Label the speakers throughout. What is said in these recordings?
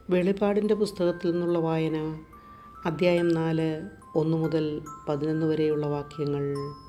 Speaker 1: വെളിപാടിൻ്റെ പുസ്തകത്തിൽ നിന്നുള്ള വായന അദ്ധ്യായം നാല് ഒന്ന് മുതൽ പതിനൊന്ന് വരെയുള്ള വാക്യങ്ങൾ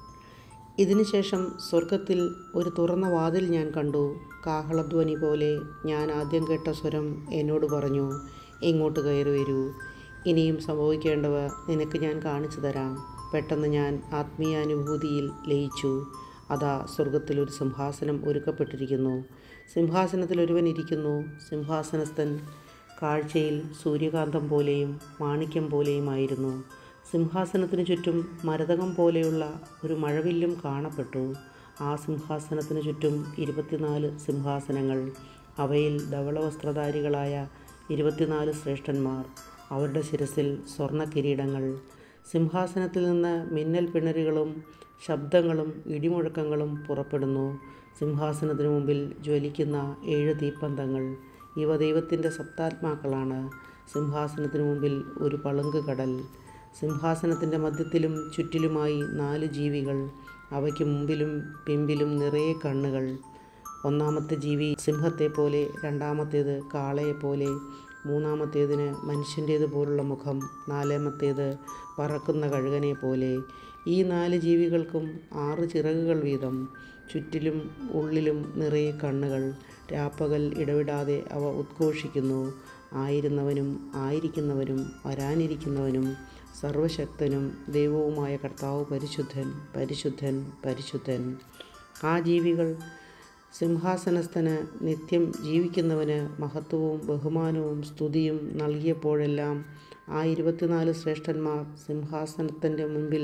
Speaker 1: ഇതിനുശേഷം സ്വർഗത്തിൽ ഒരു തുറന്ന വാതിൽ ഞാൻ കണ്ടു കാഹളധ്വനി പോലെ ഞാൻ ആദ്യം കേട്ട സ്വരം എന്നോട് പറഞ്ഞു ഇങ്ങോട്ട് കയറി വരൂ ഇനിയും സംഭവിക്കേണ്ടവ നിനക്ക് ഞാൻ കാണിച്ചു തരാം പെട്ടെന്ന് ഞാൻ ആത്മീയാനുഭൂതിയിൽ ലയിച്ചു അതാ സ്വർഗത്തിൽ ഒരു സിംഹാസനം ഒരുക്കപ്പെട്ടിരിക്കുന്നു സിംഹാസനത്തിൽ ഒരുവൻ ഇരിക്കുന്നു സിംഹാസനസ്ഥൻ കാഴ്ചയിൽ സൂര്യകാന്തം പോലെയും മാണിക്യം പോലെയുമായിരുന്നു സിംഹാസനത്തിന് ചുറ്റും മരതകം പോലെയുള്ള ഒരു മഴവില്ലും കാണപ്പെട്ടു ആ സിംഹാസനത്തിന് ചുറ്റും ഇരുപത്തിനാല് സിംഹാസനങ്ങൾ അവയിൽ ധവളവസ്ത്രധാരികളായ ഇരുപത്തിനാല് ശ്രേഷ്ഠന്മാർ അവരുടെ ശിരസിൽ സ്വർണ്ണ കിരീടങ്ങൾ സിംഹാസനത്തിൽ നിന്ന് മിന്നൽ പിണരുകളും ശബ്ദങ്ങളും ഇടിമുഴക്കങ്ങളും പുറപ്പെടുന്നു സിംഹാസനത്തിനു മുമ്പിൽ ജ്വലിക്കുന്ന ഏഴ് തീപ്പന്തങ്ങൾ ഇവ ദൈവത്തിൻ്റെ സപ്താത്മാക്കളാണ് സിംഹാസനത്തിനു മുമ്പിൽ ഒരു പളുങ്ക് കടൽ സിംഹാസനത്തിൻ്റെ മധ്യത്തിലും ചുറ്റിലുമായി നാല് ജീവികൾ അവയ്ക്ക് മുമ്പിലും പിമ്പിലും നിറയെ കണ്ണുകൾ ഒന്നാമത്തെ ജീവി സിംഹത്തെ പോലെ രണ്ടാമത്തേത് കാളയെ പോലെ മൂന്നാമത്തേതിന് മനുഷ്യൻ്റേത് പോലുള്ള മുഖം നാലാമത്തേത് പറക്കുന്ന കഴുകനെ പോലെ ഈ നാല് ജീവികൾക്കും ആറ് ചിറകുകൾ വീതം ചുറ്റിലും ഉള്ളിലും നിറയെ കണ്ണുകൾ രാപ്പകൽ ഇടവിടാതെ അവ ഉദ്ഘോഷിക്കുന്നു ആയിരുന്നവനും ആയിരിക്കുന്നവനും വരാനിരിക്കുന്നവനും സർവശക്തനും ദൈവവുമായ കർത്താവ് പരിശുദ്ധൻ പരിശുദ്ധൻ പരിശുദ്ധൻ ആ ജീവികൾ സിംഹാസനസ്ഥന് നിത്യം ജീവിക്കുന്നവന് മഹത്വവും ബഹുമാനവും സ്തുതിയും നൽകിയപ്പോഴെല്ലാം ആ ഇരുപത്തിനാല് ശ്രേഷ്ഠന്മാർ സിംഹാസനത്തിൻ്റെ മുൻപിൽ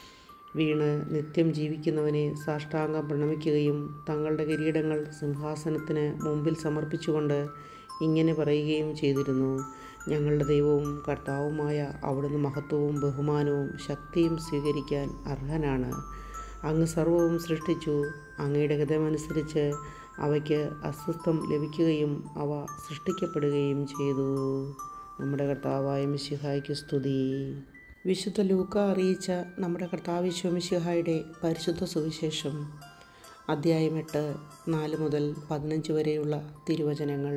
Speaker 1: വീണ് നിത്യം ജീവിക്കുന്നവനെ സാഷ്ടാംഗം പ്രണമിക്കുകയും തങ്ങളുടെ കിരീടങ്ങൾ സിംഹാസനത്തിന് മുമ്പിൽ സമർപ്പിച്ചുകൊണ്ട് ഇങ്ങനെ പറയുകയും ചെയ്തിരുന്നു ഞങ്ങളുടെ ദൈവവും കർത്താവുമായ അവിടുന്ന് മഹത്വവും ബഹുമാനവും ശക്തിയും സ്വീകരിക്കാൻ അർഹനാണ് അങ്ങ് സർവവും സൃഷ്ടിച്ചു അങ്ങയുടെ ഗതമനുസരിച്ച് അവയ്ക്ക് അസ്വസ്ഥം ലഭിക്കുകയും അവ സൃഷ്ടിക്കപ്പെടുകയും ചെയ്തു നമ്മുടെ കർത്താവായ മിശിഹായ്ക്ക് സ്തുതി വിശുദ്ധ ലൂക്ക അറിയിച്ച നമ്മുടെ കർത്താവിശ്വമിശിഹായുടെ പരിശുദ്ധ സുവിശേഷം അദ്ധ്യായം എട്ട് നാല് മുതൽ പതിനഞ്ച് വരെയുള്ള തിരുവചനങ്ങൾ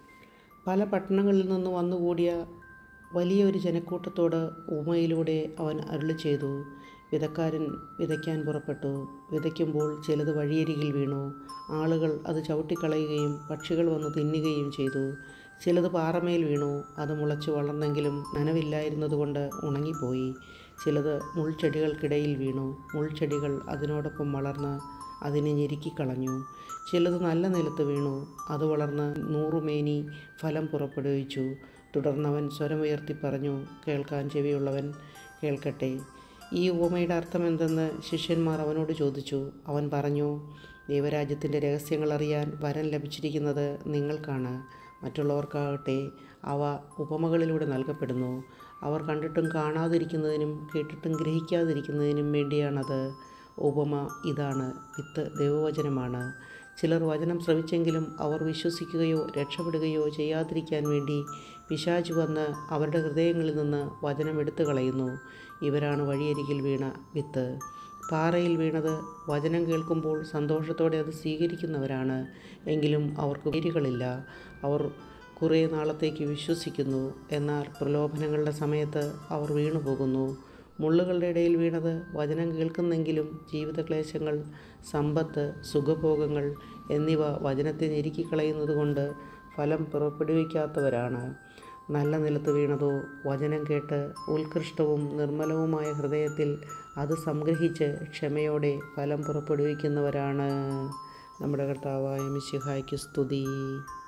Speaker 1: പല പട്ടണങ്ങളിൽ നിന്ന് വന്നുകൂടിയ വലിയൊരു ജനക്കൂട്ടത്തോട് ഉമയിലൂടെ അവൻ അരുളി ചെയ്തു വിതക്കാരൻ വിതയ്ക്കാൻ പുറപ്പെട്ടു വിതയ്ക്കുമ്പോൾ ചിലത് വഴിയരികിൽ വീണു ആളുകൾ അത് ചവിട്ടിക്കളയുകയും പക്ഷികൾ വന്ന് തിന്നുകയും ചെയ്തു ചിലത് പാറമേൽ വീണു അത് മുളച്ചു വളർന്നെങ്കിലും നനവില്ലായിരുന്നതുകൊണ്ട് ഉണങ്ങിപ്പോയി ചിലത് മുൾച്ചെടികൾക്കിടയിൽ വീണു മുൾച്ചെടികൾ അതിനോടൊപ്പം വളർന്ന് അതിനെ ഞെരുക്കിക്കളഞ്ഞു ചിലത് നല്ല നിലത്ത് വീണു അത് വളർന്ന് നൂറുമേനി ഫലം പുറപ്പെടുവിച്ചു തുടർന്നവൻ സ്വരമുയർത്തി പറഞ്ഞു കേൾക്കാൻ ചെവിയുള്ളവൻ കേൾക്കട്ടെ ഈ ഉപമയുടെ അർത്ഥം എന്തെന്ന് ശിഷ്യന്മാർ അവനോട് ചോദിച്ചു അവൻ പറഞ്ഞു ദൈവരാജ്യത്തിൻ്റെ രഹസ്യങ്ങൾ അറിയാൻ വരം ലഭിച്ചിരിക്കുന്നത് നിങ്ങൾക്കാണ് മറ്റുള്ളവർക്കാകട്ടെ അവ ഉപമകളിലൂടെ നൽകപ്പെടുന്നു അവർ കണ്ടിട്ടും കാണാതിരിക്കുന്നതിനും കേട്ടിട്ടും ഗ്രഹിക്കാതിരിക്കുന്നതിനും വേണ്ടിയാണത് ഉപമ ഇതാണ് വിത്ത് ദൈവവചനമാണ് ചിലർ വചനം ശ്രവിച്ചെങ്കിലും അവർ വിശ്വസിക്കുകയോ രക്ഷപ്പെടുകയോ ചെയ്യാതിരിക്കാൻ വേണ്ടി പിശാച് വന്ന് അവരുടെ ഹൃദയങ്ങളിൽ നിന്ന് വചനം എടുത്തു കളയുന്നു ഇവരാണ് വഴിയരികിൽ വീണ വിത്ത് പാറയിൽ വീണത് വചനം കേൾക്കുമ്പോൾ സന്തോഷത്തോടെ അത് സ്വീകരിക്കുന്നവരാണ് എങ്കിലും അവർക്ക് വേരുകളില്ല അവർ കുറേ നാളത്തേക്ക് വിശ്വസിക്കുന്നു എന്നാൽ പ്രലോഭനങ്ങളുടെ സമയത്ത് അവർ വീണുപോകുന്നു മുള്ളുകളുടെ ഇടയിൽ വീണത് വചനം കേൾക്കുന്നെങ്കിലും ജീവിതക്ലേശങ്ങൾ സമ്പത്ത് സുഖഭോഗങ്ങൾ എന്നിവ വചനത്തെ ഞെരുക്കിക്കളയുന്നത് കൊണ്ട് ഫലം പുറപ്പെടുവിക്കാത്തവരാണ് നല്ല നിലത്ത് വീണതോ വചനം കേട്ട് ഉത്കൃഷ്ടവും നിർമ്മലവുമായ ഹൃദയത്തിൽ അത് സംഗ്രഹിച്ച് ക്ഷമയോടെ ഫലം പുറപ്പെടുവിക്കുന്നവരാണ് നമ്മുടെ കർത്താവായ മിശിഹായ്ക്ക് സ്തുതി